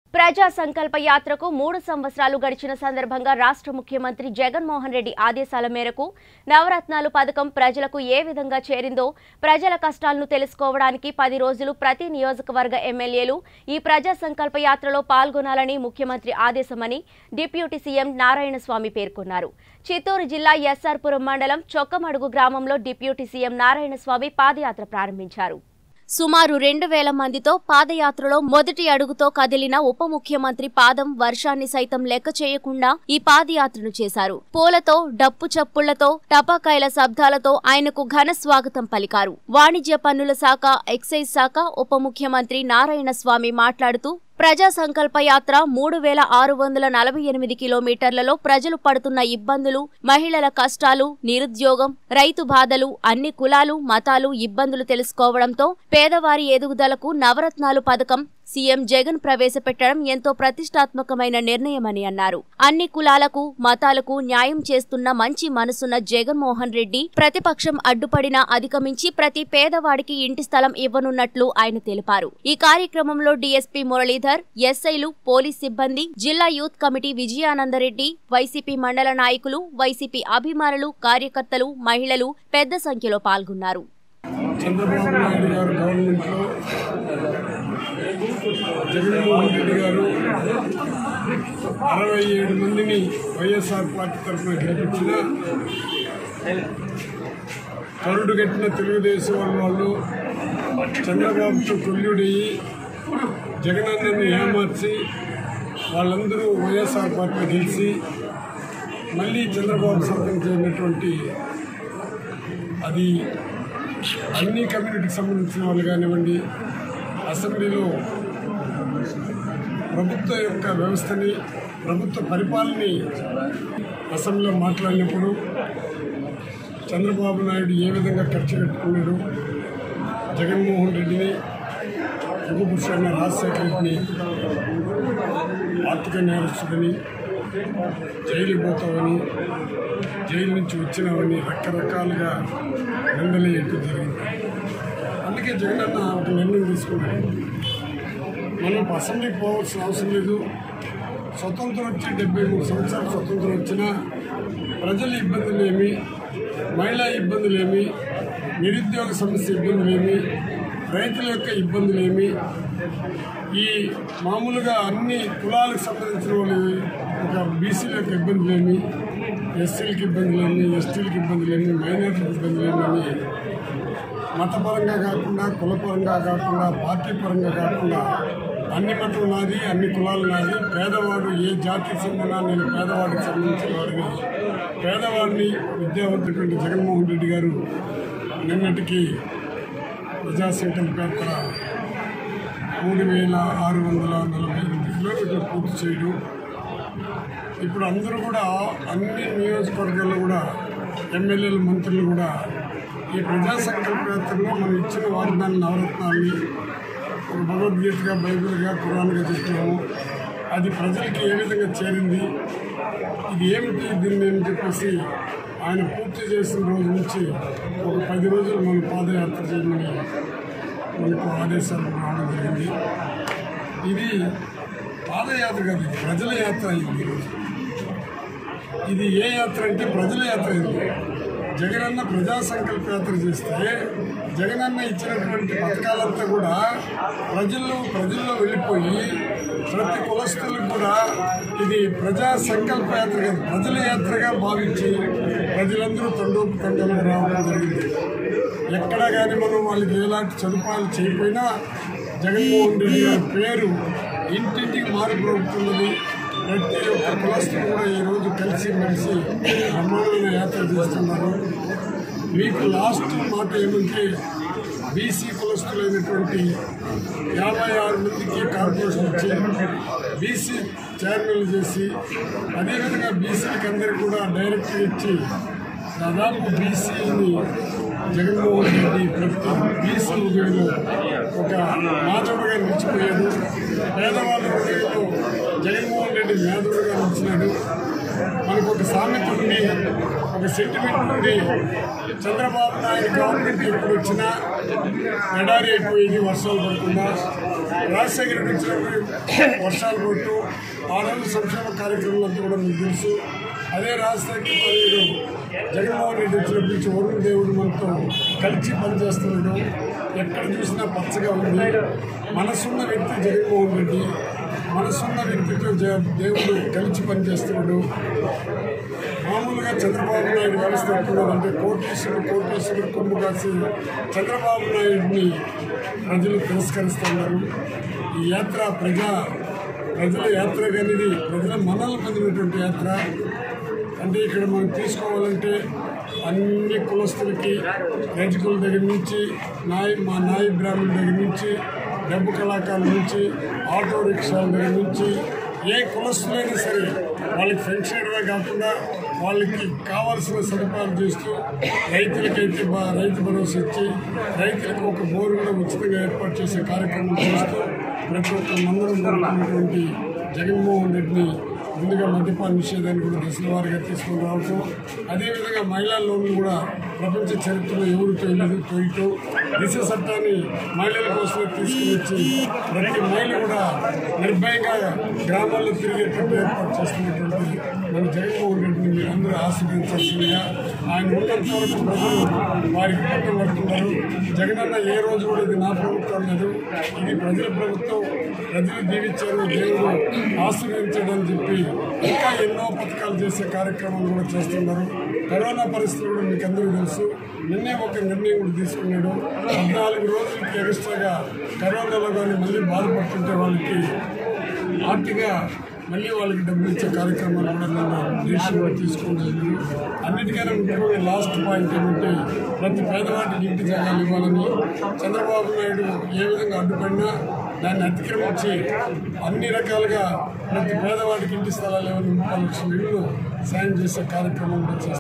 ప్రజా సంకల్ప యాత్రకు మూడు సంవత్సరాలు గడిచిన సందర్భంగా రాష్ట్ర ముఖ్యమంత్రి జగన్మోహన్ రెడ్డి ఆదేశాల మేరకు నవరత్నాలు పథకం ప్రజలకు ఏ విధంగా చేరిందో ప్రజల కష్టాలను తెలుసుకోవడానికి పది రోజులు ప్రతి నియోజకవర్గ ఎమ్మెల్యేలు ఈ ప్రజా సంకల్ప యాత్రలో పాల్గొనాలని ముఖ్యమంత్రి ఆదేశమని డిప్యూటీ సీఎం నారాయణస్వామి పేర్కొన్నారు చిత్తూరు జిల్లా ఎస్ఆర్పురం మండలం చొక్కమడుగు గ్రామంలో డిప్యూటీ సీఎం నారాయణస్వామి పాదయాత్ర ప్రారంభించారు సుమారు రెండు వేల మందితో పాదయాత్రలో మొదటి అడుగుతో కదిలిన ఉప ముఖ్యమంత్రి పాదం వర్షాన్ని సైతం లెక్క చేయకుండా ఈ పాదయాత్రను చేశారు పూలతో డప్పు చప్పుళ్లతో టపాకాయల శబ్దాలతో ఆయనకు ఘన స్వాగతం పలికారు వాణిజ్య పన్నుల శాఖ ఎక్సైజ్ శాఖ ఉప ముఖ్యమంత్రి నారాయణ స్వామి మాట్లాడుతూ ప్రజా సంకల్ప యాత్ర మూడు వేల ఆరు వందల నలభై ఎనిమిది కిలోమీటర్లలో ప్రజలు పడుతున్న ఇబ్బందులు మహిళల కష్టాలు నిరుద్యోగం రైతు బాధలు అన్ని కులాలు మతాలు ఇబ్బందులు తెలుసుకోవడంతో పేదవారి ఎదుగుదలకు నవరత్నాలు పథకం సీఎం జగన్ ప్రవేశపెట్టడం ఎంతో ప్రతిష్టాత్మకమైన నిర్ణయమని అన్నారు అన్ని కులాలకు మతాలకు న్యాయం చేస్తున్న మంచి మనసున్న జగన్మోహన్ రెడ్డి ప్రతిపక్షం అడ్డుపడినా అధిగమించి ప్రతి పేదవాడికి ఇంటి స్థలం ఇవ్వనున్నట్లు ఆయన తెలిపారు ఈ కార్యక్రమంలో డీఎస్పీ మురళీధర్ ఎస్ఐలు పోలీస్ సిబ్బంది జిల్లా యూత్ కమిటీ విజయానందరెడ్డి వైసీపీ మండల నాయకులు వైసీపీ అభిమానులు కార్యకర్తలు మహిళలు పెద్ద సంఖ్యలో పాల్గొన్నారు చంద్రబాబు నాయుడు గారు గవర్నమెంట్లో జగన్మోహన్ రెడ్డి గారు అరవై ఏడు మందిని వైఎస్ఆర్ పార్టీ తరఫున గెలిపించిన కరుడు కట్టిన తెలుగుదేశం వాళ్ళ వాళ్ళు చంద్రబాబుతో కొల్లుడయ్యి జగనన్నని ఏమార్చి వాళ్ళందరూ వైఎస్ఆర్ పార్టీ గెలిచి మళ్ళీ చంద్రబాబు సొంతం చేరినటువంటి అది అన్ని కమ్యూనిటీకి సంబంధించిన వాళ్ళు కానివ్వండి అసెంబ్లీలో ప్రభుత్వ యొక్క వ్యవస్థని ప్రభుత్వ పరిపాలనని అసెంబ్లీలో మాట్లాడినప్పుడు చంద్రబాబు నాయుడు ఏ విధంగా ఖర్చు కట్టుకున్నాడు జగన్మోహన్ రెడ్డిని యుగపురుషుడైన రాజశేఖర రెడ్డిని ఆర్థిక నేరస్తుడని జైలు పోతావని జైలు నుంచి వచ్చినావని రకరకాలుగా నిందలేయటం జరిగింది అందుకే జగన్ అన్న ఒక నిర్ణయం తీసుకున్నాడు మనం అసెంబ్లీకి పోవాల్సిన అవసరం లేదు స్వతంత్రం వచ్చి డెబ్బై మూడు సంవత్సరాలు స్వతంత్రం వచ్చినా ప్రజల ఇబ్బందులు ఏమి మహిళా ఇబ్బందులు ఏమి నిరుద్యోగ సమస్య ఇబ్బందులు ఏమి రైతుల యొక్క ఇబ్బందులు ఏమి ఈ మామూలుగా అన్ని కులాలకు సంబంధించిన వాళ్ళు ఒక బీసీల యొక్క ఇబ్బందులు ఏమి ఎస్సీలకు ఇబ్బందులు ఏమి ఎస్టీలకు ఇబ్బందులు ఏమి మైనార్టీలకు ఇబ్బందులు ఏమి అని మతపరంగా కాకుండా కులపరంగా కాకుండా పార్టీ పరంగా కాకుండా అన్ని మతం నాది అన్ని కులాలు నాది పేదవాడు ఏ జాతికి చెందినా నేను పేదవాడికి సంబంధించిన వాడిని పేదవాడిని విద్యావంతుటువంటి జగన్మోహన్ రెడ్డి గారు నిన్నటికి ప్రజా సంకల్ప యాత్ర మూడు వేల ఆరు వందల నలభై ఎనిమిది కిలోమీటర్లు పూర్తి చేయడం ఇప్పుడు అందరూ కూడా అన్ని నియోజకవర్గాల్లో కూడా ఎమ్మెల్యేలు మంత్రులు కూడా ఈ ప్రజా సంకల్ప యాత్రలో మనం ఇచ్చిన వాగ్దాన నవరత్నాల్ని ఒక భగవద్గీతగా బైబిల్గా ఖురాన్గా చెప్పినాము అది ప్రజలకి ఏ విధంగా చేరింది ఇది ఏమిటి దీన్ని అని చెప్పేసి ఆయన పూర్తి చేసిన రోజు నుంచి ఒక పది రోజులు మనం పాదయాత్ర చేయమని మనకు ఆదేశాలు రావడం జరిగింది ఇది పాదయాత్ర కాదు ఇది ప్రజల యాత్ర అయింది ఈరోజు ఇది ఏ యాత్ర అంటే ప్రజల యాత్ర అయింది జగనన్న ప్రజా సంకల్ప యాత్ర చేస్తే జగనన్న ఇచ్చినటువంటి పథకాలంతా కూడా ప్రజల్లో ప్రజల్లో వెళ్ళిపోయి ప్రతి కులస్తులకు కూడా ఇది ప్రజా సంకల్ప యాత్ర కాదు ప్రజల యాత్రగా భావించి ప్రజలందరూ తండోపు తండాలకు రావడం జరిగింది ఎక్కడా కానీ మనం వాళ్ళకి ఎలాంటి సదుపాయాలు చేయకపోయినా జగన్మోహన్ రెడ్డి గారి పేరు ఇంటింటికి మారిపోతున్నది ప్రతి ఒక్క కులస్తులు కూడా ఈరోజు కలిసి మెలిసి బ్రహ్మాండమైన యాత్ర చేస్తున్నారు మీకు లాస్ట్ మాట ఏమంటే బీసీ కులస్తులైనటువంటి యాభై ఆరు మందికి కార్పొరేషన్ ఇచ్చి బీసీ చైర్మన్లు చేసి అదేవిధంగా బీసీలకి అందరికీ కూడా డైరెక్టర్ ఇచ్చి దాదాపు బీసీని జగన్మోహన్ రెడ్డి ప్రతి బీసీ హృదయంలో ఒక మాధవుడుగా నిలిచిపోయాడు పేదవాళ్ళ హృదయంలో జగన్మోహన్ రెడ్డి మేధవుడుగా నిలిచినాడు మనకు ఒక సామెత ఉంది ఒక సెంటిమెంట్ ఉంది చంద్రబాబు నాయుడు గవర్నమెంట్ ఎప్పుడు వచ్చినా ఎడారి అయిపోయేది వర్షాలు పడకుండా రాజశేఖర రెడ్డి వచ్చినప్పుడు వర్షాలు పడుతూ ఆ రోజు సంక్షేమ కార్యక్రమాలు అంతా కూడా మీకు తెలుసు అదే రాజశేఖర పదవిలో జగన్మోహన్ రెడ్డి వచ్చినప్పటి నుంచి వరుణ్ దేవుడు మనతో కలిసి పనిచేస్తున్నాడు ఎక్కడ చూసినా పచ్చగా ఉంది మనసున్న వ్యక్తి జగన్మోహన్ రెడ్డి మనసున్న వ్యక్తితో జ- దేవుడు కలిసి పనిచేస్తున్నాడు మామూలుగా చంద్రబాబు నాయుడు వ్యవస్థ ఎట్లున్నదంటే కోటేశ్వరుడు కోటేశ్వరుడు కొమ్ము కాసి చంద్రబాబు నాయుడిని ప్రజలు తిరస్కరిస్తున్నారు ఈ యాత్ర ప్రజా ప్రజల యాత్ర అనేది ప్రజల మనల్ని పొందినటువంటి యాత్ర అంటే ఇక్కడ మనం తీసుకోవాలంటే అన్ని కులస్తులకి రజకుల దగ్గర నుంచి నాయ మా నాయ బ్రాహ్మణుల దగ్గర నుంచి డబ్బు కళాకారుల నుంచి ఆటో రిక్షాల దగ్గర నుంచి ఏ కులస్తులైనా సరే వాళ్ళకి పెన్షన్గా కాకుండా వాళ్ళకి కావాల్సిన సదుపాయాలు చేస్తూ రైతులకైతే బా రైతు భరోసా ఇచ్చి రైతులకు ఒక బోరు కూడా ఉచితంగా ఏర్పాటు చేసే కార్యక్రమం చేస్తూ ప్రతి ఒక్క మందరం జరుగుతున్నటువంటి జగన్మోహన్ రెడ్డిని ముందుగా మద్యపాన నిషేధాన్ని కూడా దశల వారీగా తీసుకొని రావటం అదేవిధంగా మహిళా లోన్లు కూడా ప్రపంచ చరిత్రలో ఎవరు తోయలేదు తోయటం దిశ చట్టాన్ని మహిళల కోసమే తీసుకుని వచ్చి ప్రతి మహిళ కూడా నిర్భయంగా గ్రామాల్లో తిరిగేటట్టు ఏర్పాటు చేస్తున్నటువంటి మన జగన్మోహన్ రెడ్డిని మీరు అందరూ ఆశీర్వదించాల్సిందిగా ఆయన ఉన్నంత వరకు ప్రజలు వారికి పట్టం పడుతున్నారు జగనన్న ఏ రోజు కూడా ఇది నా ప్రభుత్వం లేదు ఇది ప్రజల ప్రభుత్వం ప్రజలు దీవించారు దేవుడు ఆశీర్వదించాడని చెప్పి ఇంకా ఎన్నో పథకాలు చేసే కార్యక్రమాలు కూడా చేస్తున్నారు కరోనా పరిస్థితులు కూడా మీకు అందరికీ తెలుసు నిన్నే ఒక నిర్ణయం కూడా తీసుకున్నాడు పద్నాలుగు రోజులకి ఎక్స్ట్రాగా కరోనాలో కానీ మళ్ళీ బాధపడుతుంటే వాళ్ళకి ఆర్థిక మళ్ళీ వాళ్ళకి డబ్బులు ఇచ్చే కార్యక్రమాలు కూడా నేను దేశంలో తీసుకుంటుంది అన్నిటికైనా ముఖ్యంగా లాస్ట్ పాయింట్ ఏమంటే ప్రతి పేదవాడికి ఇంటి జాగాలు ఇవ్వాలని చంద్రబాబు నాయుడు ఏ విధంగా అడ్డుపడినా దాన్ని అతిక్రమించి అన్ని రకాలుగా ప్రతి పేదవాడికి ఇంటి స్థలాలు ఏమైనా ముప్పై లక్షల ఇళ్ళు సాయం చేసే కార్యక్రమం కూడా చేస్తారు